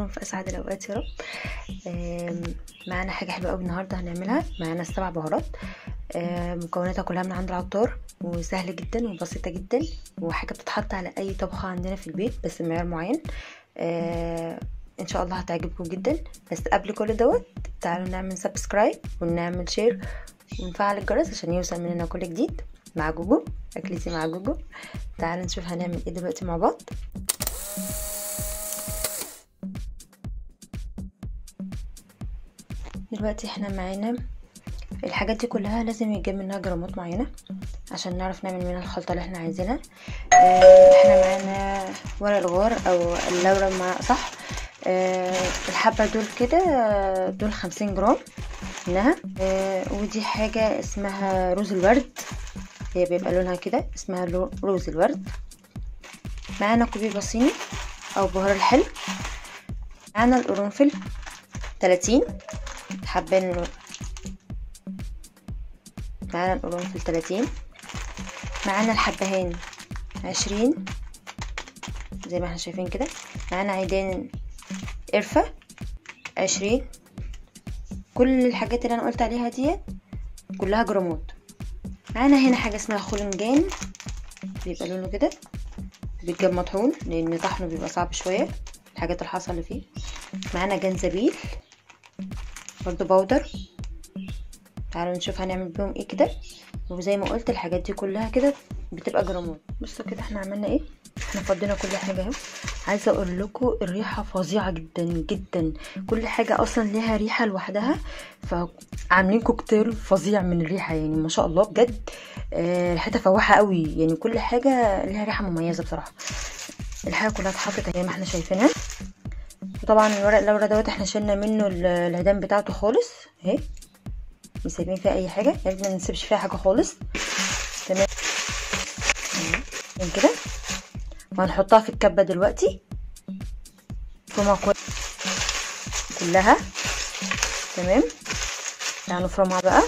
في اسعد الاوقات يا رب آم، معانا حاجه حلوه قوي النهارده هنعملها معانا السبع بهارات آم، مكوناتها كلها من عند العطار وسهله جدا وبسيطه جدا وحاجه بتتحط على اي طبخه عندنا في البيت بس بمعيار معين آه، ان شاء الله هتعجبكم جدا بس قبل كل دوت تعالوا نعمل سبسكرايب ونعمل شير ونفعل الجرس عشان يوصل مننا كل جديد مع جوجو اكلتي مع جوجو تعالوا نشوف هنعمل ايه دلوقتي مع بعض دلوقتي احنا معانا الحاجات دي كلها لازم يتجاب منها جرامات معينه عشان نعرف نعمل منها الخلطه اللي احنا عايزينها اه احنا معانا ورق الغار او اللورة مع صح اه الحبه دول كده دول خمسين جرام منها اه ودي حاجه اسمها روز الورد هي بيبقى لونها كده اسمها روز الورد معانا كوبي بصيني او بهار الحلو معانا القرنفل تلاتين حبين معانا القرنفل تلاتين معانا الحبهان عشرين زي ما احنا شايفين كده معانا عيدان قرفة عشرين كل الحاجات اللي انا قلت عليها ديت كلها جرامات معانا هنا حاجة اسمها خلنجان بيبقى لونه كده بيتجاب مطحون لان طحنه بيبقى صعب شوية الحاجات الحاصة اللي فيه معانا جنزبيل برضو باودر تعالوا نشوف هنعمل بيهم ايه كده وزي ما قلت الحاجات دي كلها كده بتبقى جرامات بصوا كده احنا عملنا ايه احنا فضينا كل حاجه اهو عايزه اقول لكم الريحه فظيعه جدا جدا كل حاجه اصلا ليها ريحه لوحدها فعاملين كوكتيل فظيع من الريحه يعني ما شاء الله بجد آه ريحتها فواحه قوي يعني كل حاجه ليها ريحه مميزه بصراحه الحاجه كلها اتحطت زي ما احنا شايفينها وطبعا الورق اللورا دوت احنا شلنا منه العيدان بتاعته خالص اهي مش سايبين فيها اي حاجه يا ريت ما نسيبش فيها حاجه خالص تمام كده وهنحطها في الكبه دلوقتي نفرمها كويس كلها تمام تعالوا نفرمها بقى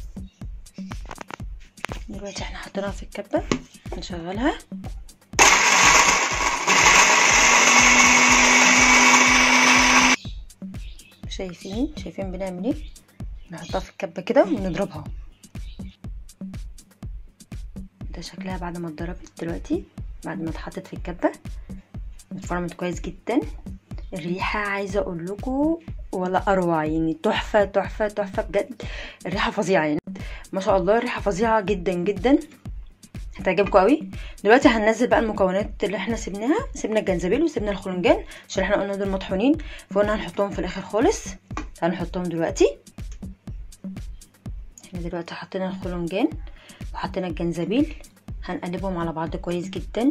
دلوقتي احنا حطيناها في الكبه نشغلها شايفين شايفين بنعمل ايه نحطها في الكبه كده ونضربها ده شكلها بعد ما اتضربت دلوقتي بعد ما اتحطت في الكبه اتفرمت كويس جدا الريحه عايزه اقول لكم ولا اروع يعني تحفه تحفه تحفه بجد الريحه فظيعه يعني ما شاء الله الريحه فظيعه جدا جدا هتعجبكم قوي دلوقتي هننزل بقى المكونات اللي احنا سيبناها سيبنا الجنزبيل وسيبنا الخلنجان عشان احنا قلنا دول مطحونين فقلنا هنحطهم في الاخر خالص تعالوا نحطهم دلوقتي احنا دلوقتي حطينا الخلنجان وحطينا الجنزبيل هنقلبهم على بعض كويس جدا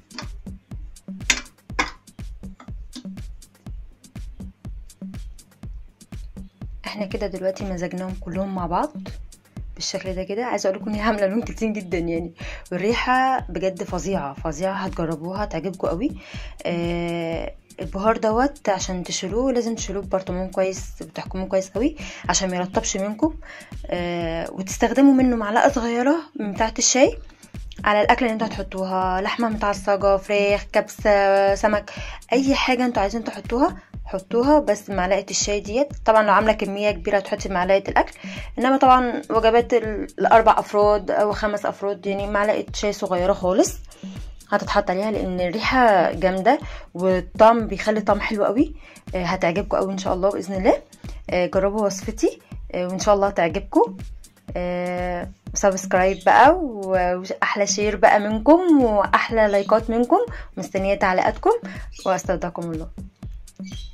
احنا كده دلوقتي مزجناهم كلهم مع بعض بالشكل ده كده عايزه اقول لكم ان هي عامله لون كتير جدا يعني والريحه بجد فظيعه فظيعه هتجربوها تعجبكم قوي آه البهار دوت عشان تشيلوه لازم تشيلوه ببرطمان كويس وتحكموه كويس قوي عشان ما يرطبش منكم آه وتستخدموا منه معلقه صغيره من بتاعه الشاي على الاكل اللي انتوا هتحطوها لحمه متعصجه فراخ كبسه سمك اي حاجه انتوا عايزين تحطوها حطوها بس معلقه الشاي ديت طبعا لو عامله كميه كبيره تحطي معلقه الاكل انما طبعا وجبات الاربع افراد او خمس افراد يعني معلقه شاي صغيره خالص هتتحط عليها لان الريحه جامده والطعم بيخلي الطعم حلو قوي هتعجبكم قوي ان شاء الله باذن الله جربوا وصفتي وان شاء الله تعجبكم سبسكرايب بقى واحلى شير بقى منكم واحلى لايكات منكم مستنيه تعليقاتكم واستودعكم الله